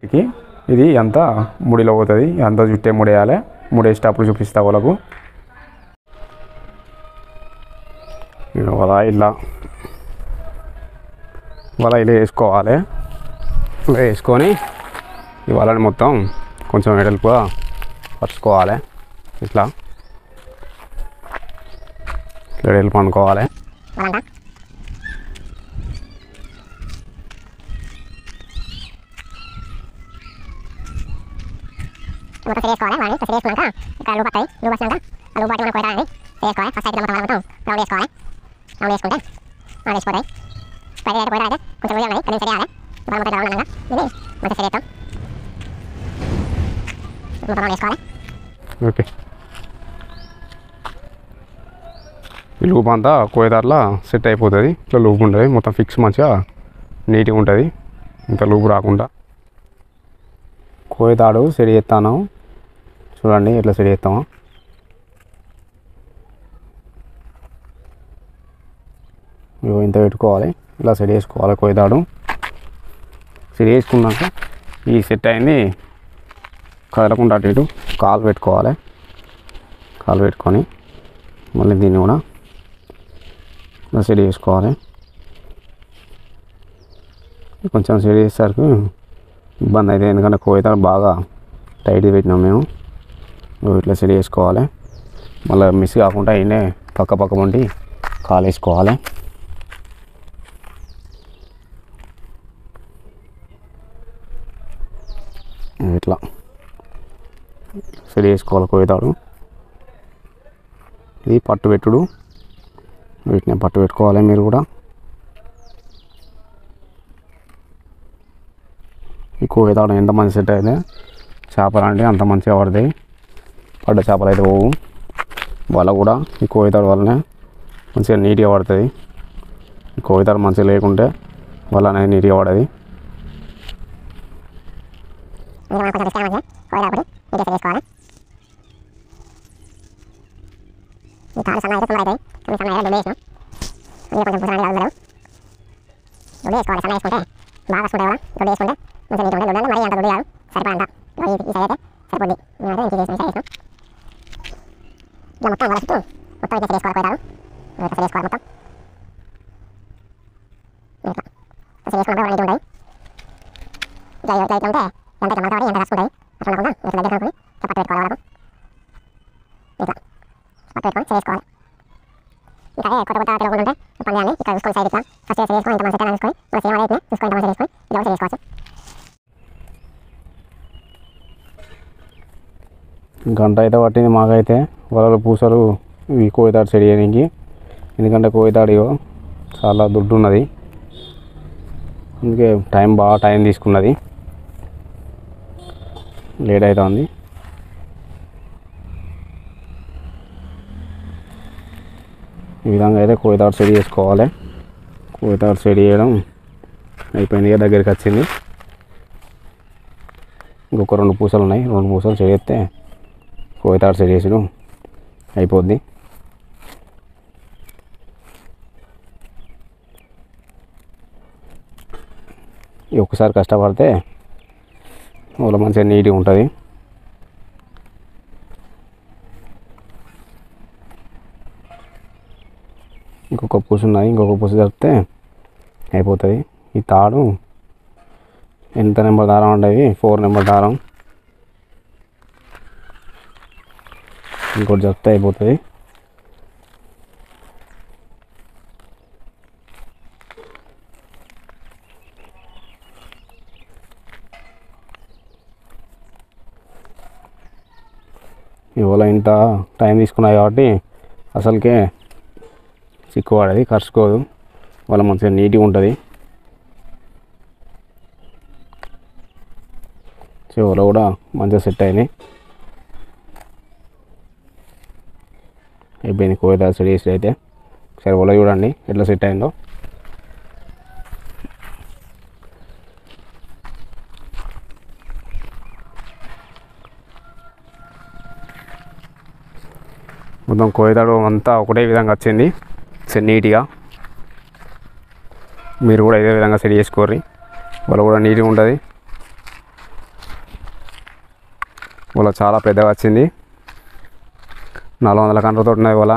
ఇది ఇది అంతా ముడిలో పోతుంది అంతా చుట్టే ముడేయాలి ముడేసేటప్పుడు చూపిస్తా వాళ్ళకు ఇక వల ఇలా వల ఇలా వేసుకోవాలి ఇలా వేసుకొని ఈ వలని మొత్తం కొంచెం వెడల్పుగా పరుచుకోవాలి ఇట్లా ఇట్లా వెడల్పు అనుకోవాలి మొత్తం చేసుకోవాలి వాడిని సెట్ చేసుకున్నాక ఇక్కడ లూప్ వస్తాయి లూప్ వచ్చినాక ఆ లూప్ బట్టి మనం కొట్టాలని చేసుకోవాలి ఫస్ట్ అయితే మొత్తం మొత్తం రౌండ్ వేసుకోవాలి రౌండ్ వేసుకుంటే రౌండ్ వేసిపోతాయి పది అయితే పోయినా అయితే కొంచెం వీడియో ఉన్నాయి కొంచెం చేయాలి ఇప్పుడు మొత్తం రౌండ్ అనగా ఇది మొత్తం సెట్ చేస్తాం మొత్తం రౌండ్ వేసుకోవాలి ఓకే ఈ లూప్ అంతా కోయదారులా సెట్ అయిపోతుంది ఇట్లా లూప్ ఉంటుంది మొత్తం ఫిక్స్ మంచిగా నీట్గా ఉంటుంది ఇంత లూప్ రాకుండా కోయతాడు సెడి చేస్తాను చూడండి ఎట్లా సెడి చేస్తాము ఇగో ఇంత పెట్టుకోవాలి ఇలా సెట్ చేసుకోవాలి కోయతాడు సెట్ చేసుకున్నాక ఈ సెట్ అయింది కదలకుండా అటు ఇటు కాలు పెట్టుకోవాలి కాలు పెట్టుకొని మళ్ళీ దీన్ని కూడా ఇలా సెట్ చేసుకోవాలి కొంచెం సెట్ చేసేసరికి ఇబ్బంది అయితే ఎందుకంటే కోయితాడు బాగా టైట్ పెట్టినాం మేము ఇగో ఇట్లా సెట్ చేసుకోవాలి మళ్ళీ మిస్ కాకుండా అయినే పక్క పక్క ఉండి కాలు వేసుకోవాలి ఇట్లా సెట్ చేసుకోవాలి కోయితాడు ఇది పట్టు పెట్టుడు వీటిని పట్టు పెట్టుకోవాలి మీరు కూడా ఈ కోయితాడు ఎంత మంచి సెట్ అయితే చేపలు అంటే అంత మంచిగా పడతాయి పడ్డ చేపలు అయితే పోవు వల కూడా ఈ కోయితాడు వల్లనే మంచిగా నీట్గా పడుతుంది ఈ కోయితాడు మంచిగా లేకుంటే వల అనేది నీట్గా పడది ఇంకా మనం కొంచెం రిస్క్ మంచిగా కోయడానికి ఇది సెట్ చేసుకోవాలి ఈ తాడు సన్న అయితే తొందర అవుతాయి కొన్ని సన్న అయితే దుబ్బేసినాం ఇది కొంచెం పుసరండి కాదు దుబ్బే వేసుకోవాలి సన్న వేసుకుంటే బాగా చూడే కూడా దుబ్బే వేసుకుంటే కొంచెం నీట్గా ఉంటుంది దుబ్బే మరీ అంత దుబ్బే కాదు సరిపడంత ఈ ఈ సైడ్ అయితే సరిపోద్ది మేమైతే ఇంటికి చేసిన చేసినాం ఇలా మొత్తం వాళ్ళ చుట్టూ మొత్తం ఇట్లా సెట్ చేసుకోవాలి కోయతాడు ఇట్లా సెట్ చేసుకోవాలి మొత్తం ఇట్లా సెట్ చేసుకుంటే నీట్గా ఉంటాయి ఇట్లా ఇట్లా ఇట్లా ఉంటే ఎంత ఇట్లా మడతాడి ఎంత రాసుకుంటాయి అట్లా ఉండకుండా ఇట్లా దగ్గర కనుక్కొని ఇట్లా పట్టు పెట్టుకోవాలి వాళ్ళకు ఇట్లా పట్టు పెట్టుకొని చేసుకోవాలి ఇంకా అదే కొత్త కొత్త తిరగకుండా ఉంటే పని చేయాలి ఇక్కడ చూసుకొని సైడ్ ఇట్లా ఫస్ట్ చేసుకొని ఇంత మంది సెట్ చూసుకొని మన సేమ్ అయితే చూసుకొని ఇంత మంది చేసుకొని ఇలా కూడా చేసుకోవచ్చు గంట అయితే పట్టింది మాకైతే వలలు పూసలు ఇవి కోయితాడు సెడి చేయడానికి ఎందుకంటే కోయితాడు ఇగో చాలా దుడ్డు ఉన్నది అందుకే టైం బాగా టైం తీసుకున్నది లేట్ అవుతుంది ఈ విధంగా అయితే కోయితాడు సెడి చేసుకోవాలి కోయితాడు సెడి చేయడం అయిపోయింది ఇక దగ్గరికి వచ్చింది ఇంకొక రెండు పూసలు ఉన్నాయి రెండు పూసలు సెడి చేస్తే కోయితాడు సెడి చేసుడు అయిపోద్ది ఈ ఒక్కసారి కష్టపడితే వాళ్ళ మంచిగా నీట్గా ఉంటుంది ఇంకొక పూస ఉన్నది ఇంకొక పూస జరిపితే అయిపోతుంది ఈ తాడు ఎంత నెంబర్ దారం ఉండేది ఫోర్ నెంబర్ దారం ఇంకోటి చెప్తే అయిపోతుంది ఇవాళ ఇంత టైం తీసుకున్నాయి కాబట్టి అసలుకే చిక్కుపడేది కరుచుకోదు వాళ్ళ మంచిగా నీట్గా ఉంటుంది చెవులో కూడా మంచిగా సెట్ అయినాయి అయిపోయింది కోయిదా సెట్ చేసి అయితే ఒకసారి ఒల చూడండి ఎట్లా సెట్ అయిందో మొత్తం కోయితాడు అంతా ఒకటే విధంగా వచ్చింది సెట్ నీట్గా మీరు కూడా ఇదే విధంగా సెట్ చేసుకోర్రి వాళ్ళు కూడా నీట్గా ఉంటుంది వల చాలా పెద్దగా వచ్చింది నాలుగు వందల కండ్రతో ఉన్నది వల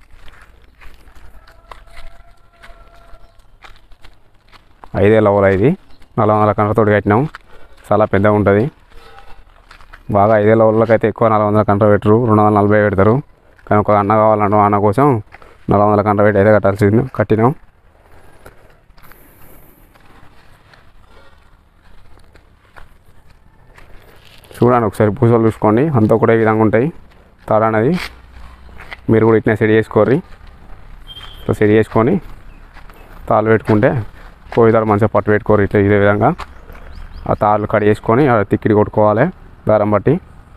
ఐదేళ్ళ వల ఇది నాలుగు వందల కండ్రతో కట్టినాం చాలా పెద్దగా ఉంటుంది బాగా ఐదేళ్ళ వాళ్ళకైతే ఎక్కువ నాలుగు వందల కంట పెట్టరు రెండు వందల నలభై పెడతారు కానీ ఒక అన్న కావాలంటే ఆ అన్న కోసం నాలుగు వందల కంట పెట్టి అయితే కట్టాల్సింది కట్టినాం చూడండి ఒకసారి పూసలు చూసుకోండి అంతా కూడా ఈ విధంగా ఉంటాయి తాడు అనేది మీరు కూడా ఇట్లా సెట్ చేసుకోర్రి ఇట్లా సెట్ చేసుకొని తాళ్ళు పెట్టుకుంటే కోయి తాడు మంచిగా పట్టు పెట్టుకోరు ఇట్లా ఇదే విధంగా ఆ తాళ్ళు కట్ చేసుకొని ఆ తిక్కిడి కొట్టుకోవాలి దారం బట్టి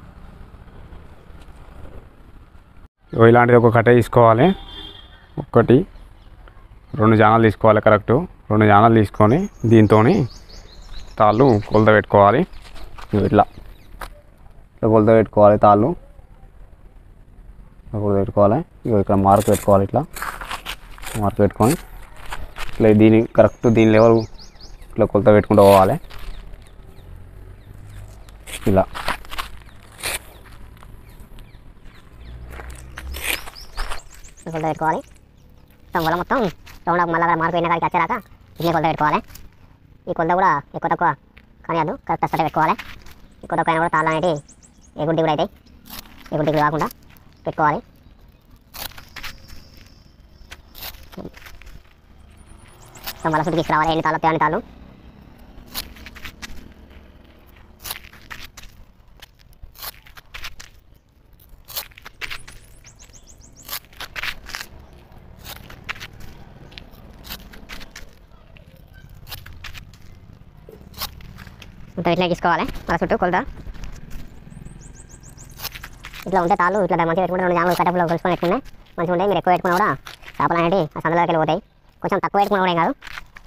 ఇగో ఇలాంటిది ఒక కట్ట తీసుకోవాలి ఒకటి రెండు జానాలు తీసుకోవాలి కరెక్ట్ రెండు జానాలు తీసుకొని దీంతో తాళ్ళు కొలత పెట్టుకోవాలి ఇగో ఇట్లా ఇట్లా కొలత పెట్టుకోవాలి తాళ్ళు ఇట్లా కొలత పెట్టుకోవాలి ఇగో ఇక్కడ మార్క్ పెట్టుకోవాలి ఇట్లా మార్క్ పెట్టుకొని ఇట్లా దీని కరెక్ట్ దీని లెవెల్ ఇట్లా కొలత పెట్టుకుంటూ పోవాలి ఇలా కొలత పెట్టుకోవాలి మొత్తం వల మొత్తం రౌండ్ మళ్ళీ అక్కడ మార్పు అయిన కాడికి వచ్చేరాక ఇట్లే కొలత పెట్టుకోవాలి ఈ కొలత కూడా ఎక్కువ తక్కువ కానీ అది కరెక్ట్ అసలు పెట్టుకోవాలి ఎక్కువ తక్కువ అయినా కూడా తాళ్ళు అనేవి ఎగుడ్డి కూడా అవుతాయి ఎగుడ్డికి కాకుండా పెట్టుకోవాలి మొత్తం వల చుట్టూ తీసుకురావాలి ఎన్ని తాళ్ళు వస్తాయి అన్ని తాళ్ళు మొత్తం ఇట్లా తీసుకోవాలి మన చుట్టూ కొలత ఇట్లా ఉంటే తాళ్ళు ఇట్లా మంచిగా పెట్టుకుంటే రెండు జాములు కట్టపులో కలుసుకొని పెట్టుకుంటే మంచిగా ఉంటాయి మీరు ఎక్కువ పెట్టుకున్నా కూడా చేపలు అనేవి ఆ సందులోకి వెళ్ళిపోతాయి కొంచెం తక్కువ పెట్టుకున్నా కూడా ఏం కాదు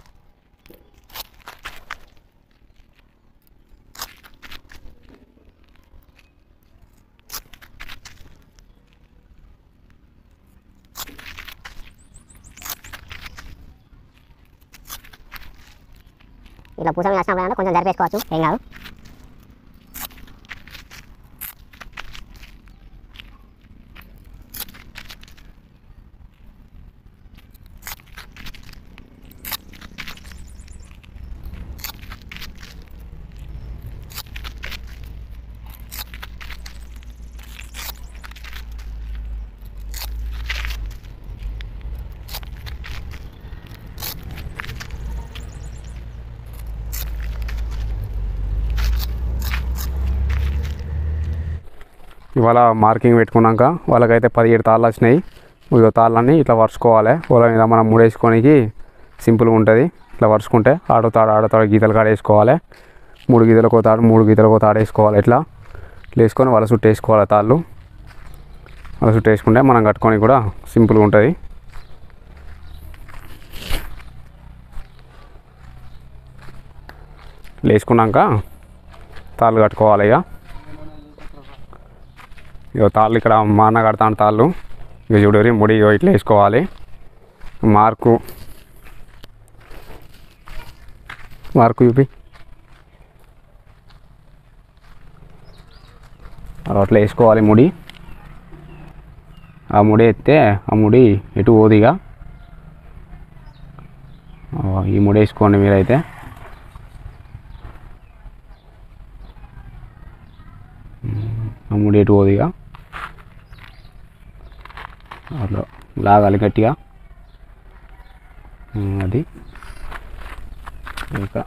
ఇట్లా పూస మీద వచ్చినప్పుడు కొంచెం జరిపేసుకోవచ్చు ఏం కాదు ఇవాళ మార్కింగ్ పెట్టుకున్నాక వాళ్ళకైతే పదిహేడు తాళ్ళు వచ్చినాయి ఇక తాళ్ళన్నీ ఇట్లా వరుసుకోవాలి వాళ్ళ మీద మనం మూడేసుకోనికి సింపుల్గా ఉంటుంది ఇట్లా వరుసుకుంటే ఆడుతాడు ఆడుతాడు గీతలు కాడ వేసుకోవాలి మూడు గీతలకు తాడు మూడు గీతలకు తాడు వేసుకోవాలి ఇట్లా ఇట్లా వేసుకొని వాళ్ళ చుట్టూ వేసుకోవాలి తాళ్ళు వాళ్ళ చుట్టూ వేసుకుంటే మనం కట్టుకొని కూడా సింపుల్గా ఉంటుంది ఇట్లా వేసుకున్నాక తాళ్ళు కట్టుకోవాలి ఇక ఇక తాళ్ళు ఇక్కడ మా అన్న కడతాను తాళ్ళు ఇక చూడరి ముడి ఇగో ఇట్లా వేసుకోవాలి మార్కు మార్కు చూపి అలా అట్లా వేసుకోవాలి ముడి ఆ ముడి ఎత్తే ఆ ముడి ఎటు పోదిగా ఆ, ఈ ముడి వేసుకోండి మీరైతే ఆ ముడి ఎటు పోదిగా అట్లా లాగాలి గట్టిగా ఉమ్, అది ఇంకా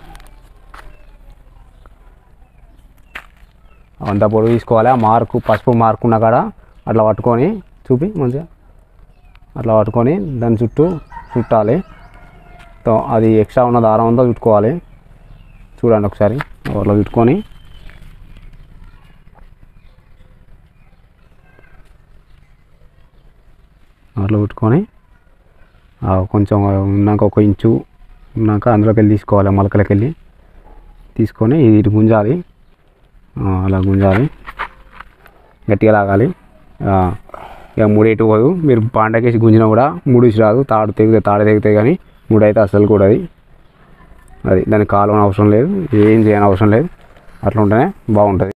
అంత పొడుగు తీసుకోవాలి ఆ మార్కు పసుపు మార్కు ఉన్న కాడ అట్లా పట్టుకొని చూపి మంచిగా అట్లా పట్టుకొని దాని చుట్టూ చుట్టాలి తో అది ఎక్స్ట్రా ఉన్న దారం అంతా చుట్టుకోవాలి చూడండి ఒకసారి అట్లా చుట్టుకొని అట్లా పెట్టుకొని ఆ కొంచెం ఉన్నాక ఒక ఇంచు ఉన్నాక అందులోకి వెళ్ళి తీసుకోవాలి మొలకలకి వెళ్ళి తీసుకొని ఇది ఇటు గుంజాలి ఆ, అలా గుంజాలి గట్టిగా లాగాలి ఆ, ఇక మూడు ఎటు పోదు మీరు పాండకేసి గుంజినా కూడా మూడు ఇసి రాదు తాడు తెగితే తాడు తెగితే కానీ మూడు అయితే అసలు కూడా అది అది దానికి కాలం అవసరం లేదు ఏం చేయని అవసరం లేదు అట్లా ఉంటేనే బాగుంటుంది